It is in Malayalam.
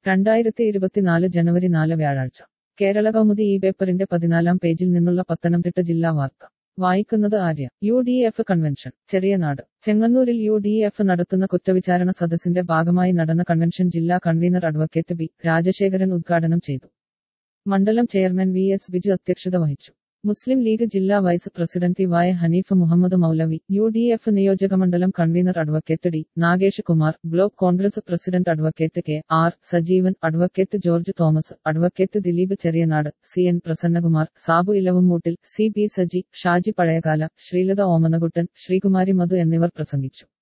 രണ്ടായിരത്തി ഇരുപത്തിനാല് ജനുവരി നാല് വ്യാഴാഴ്ച കേരള കൗമുദി ഈ പേപ്പറിന്റെ പതിനാലാം പേജിൽ നിന്നുള്ള പത്തനംതിട്ട ജില്ലാ വാർത്ത വായിക്കുന്നത് Arya U D F convention Cheriyanad ചെങ്ങന്നൂരിൽ യു ഡി എഫ് നടത്തുന്ന കുറ്റവിചാരണ സദസ്സിന്റെ ഭാഗമായി നടന്ന കൺവെൻഷൻ ജില്ലാ കൺവീനർ അഡ്വക്കേറ്റ് ബി രാജശേഖരൻ ഉദ്ഘാടനം ചെയ്തു മണ്ഡലം ചെയർമാൻ വി എസ് ബിജു അധ്യക്ഷത വഹിച്ചു മുസ്ലിം ലീഗ് ജില്ലാ വൈസ് പ്രസിഡന്റ് ടി വായ Haneef Muhammad Maulavi U D F നിയോജകമണ്ഡലം convener advocate D Nagesh Kumar block Congress president advocate K R Sajeevan advocate George Thomas advocate Dileep Cheriyanad C N Prasannakumar Sabu Elavumoottil C B Saji Shaji പഴയകാല ശ്രീലത ഓമനകുട്ടൻ ശ്രീകുമാരി മധു എന്നിവർ പ്രസംഗിച്ചു